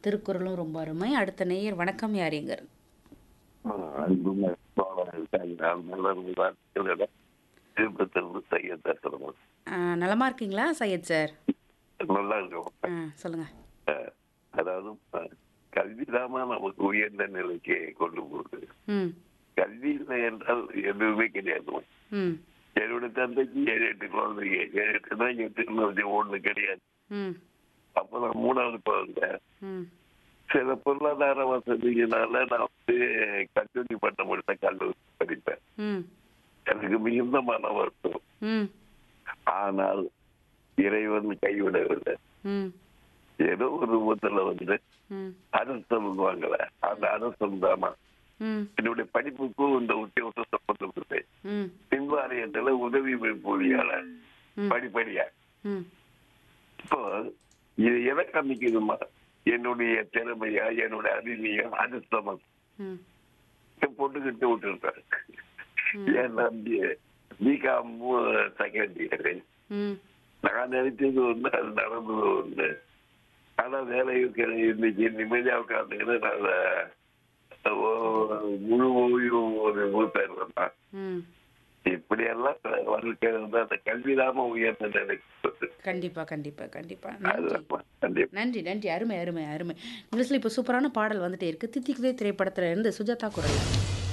திருக்குறளும் ரொம்ப அருமை அடுத்த நேயர் வணக்கம் யார் எங்க இருந்து? அன்புள்ள தோழர்கள் நான் மலர்ந்து வாழ்த்துக்களிடம் திருப்பத்திலிருந்து செய்ய தருகிறோம் ஆ, நலமா இருக்கீங்களா சையத் சார் நல்லா இருக்கும் ஆ, சொல்லுங்க அஹ், அதாவது அஹ், கல்விதாமா நமக்கு உயர்ந்த நிலைக்கு கொண்டு போகுது ம் கல்வி இல்லை என்றால் எதுவுமே கிடையாது ம் என்னோட தந்தைக்கு ஏழு எட்டு குழந்தைங்க ஏழு எட்டு தான் எட்டு ஒண்ணு கிடையாது ம் அப்ப நான் மூணாவது குழந்தை ம் சில பொருளாதார வசதியினால நான் வந்து கல்லூரி பட்டம் முடித்த கல்லூரி படிப்பேன் ம் எனக்கு மிகுந்த மன வருத்தம் ம் ஆனால் இறைவன் கைவிடவில்லை ம் ஏதோ ஒரு ரூபத்துல வந்து ம் அரசு சொல்லுவாங்கல்ல அந்த அரசு தாமா ம் என்னுடைய படிப்புக்கும் இந்த உத்தியோகத்தை சம்பந்தப்பட்டு ம் பின்வாரியத்துல உதவி பொறியாளர் ம். படிப்படியா ம் இப்போ இது எதை காமிக்குதுமா என்னுடைய திறமையா என்னுடைய அறிவியா அதிர்ஷ்டமா ம் பொட்டுக்கிட்டு விட்டுருப்பேன் ம். என் நம்பி பிகாம் செகண்ட் இயர் ம் நான் நினைச்சது ஒண்ணு அது நடந்தது ஒண்ணு ஆனா வேலை இருக்கிற இன்னைக்கு நிம்மதியா உட்காந்துக்கிட்டு நான் ஓ- முழு ஓய்வு ஒரு மூத்தர் ம் இப்படி எல்லாம் வாழ்க்கை வந்து அந்த கல்விதாம உயர்ந்த நிலைக்கு கண்டிப்பா கண்டிப்பா கண்டிப்பா அது நன்றி கண்டிப்பா நன்றி நன்றி அருமை அருமை அருமை நிகழ்ச்சியில் இப்போ சூப்பரான பாடல் வந்துட்டே இருக்கு தித்திக்குதே திரைப்படத்துல இருந்து சுஜாதா குரல்